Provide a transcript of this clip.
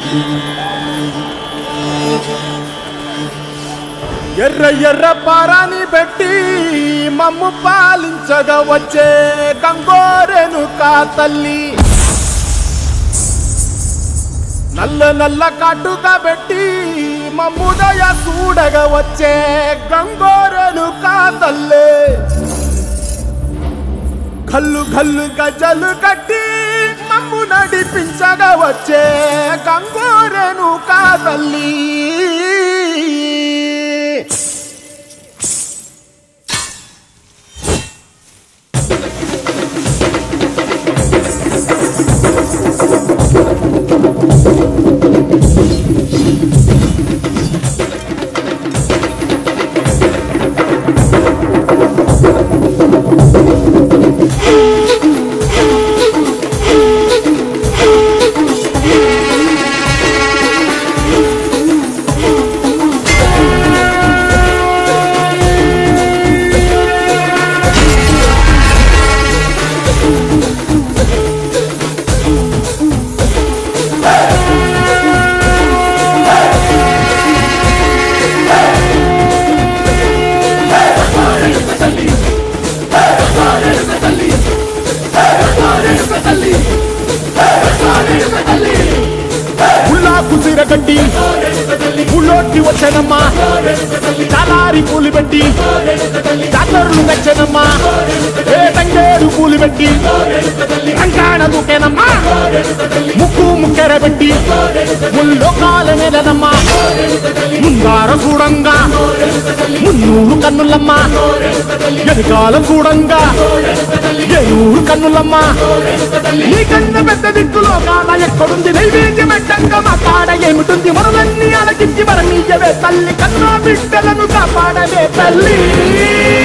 ఎర్ర ఎర్ర పారాని పెట్టి మమ్ము పాలించగా వచ్చే గంగోరెను కా తల్లి నల్ల నల్ల కాటుగా పెట్టి మమ్ముదయ చూడగా వచ్చే గంగోరెను కా తల్లి కల్లు కల్లు గజలు కట్టి మమ్ము నడిపించగా వచ్చే గంగోరెను కా తల్లి ఉల్లా కుసిర గడ్డి ఉల్లోకి వచ్చనమ్మా చాలారి పూలు పెట్టి జాతరలు నచ్చనమ్మా ఏ తంగేరు పూలు పెట్టి రంగాణ దూకేనమ్మా ముక్కు ముక్కెర పెట్టి ముల్లోకాల నెలనమ్మా ముందార చూడంగా మున్నూరు కన్నులమ్మా ఎనకాల చూడంగా ఏనూరు కన్నులమ్మా నీ కన్న పెద్ద దిక్కులో కాల ఎక్కడుంది నైవేద్యం ఎట్టంగా మా కాడ ఏమిటుంది మనలన్నీ అలకించి మరణీయవే తల్లి కన్నా బిడ్డలను కాపాడవే తల్లి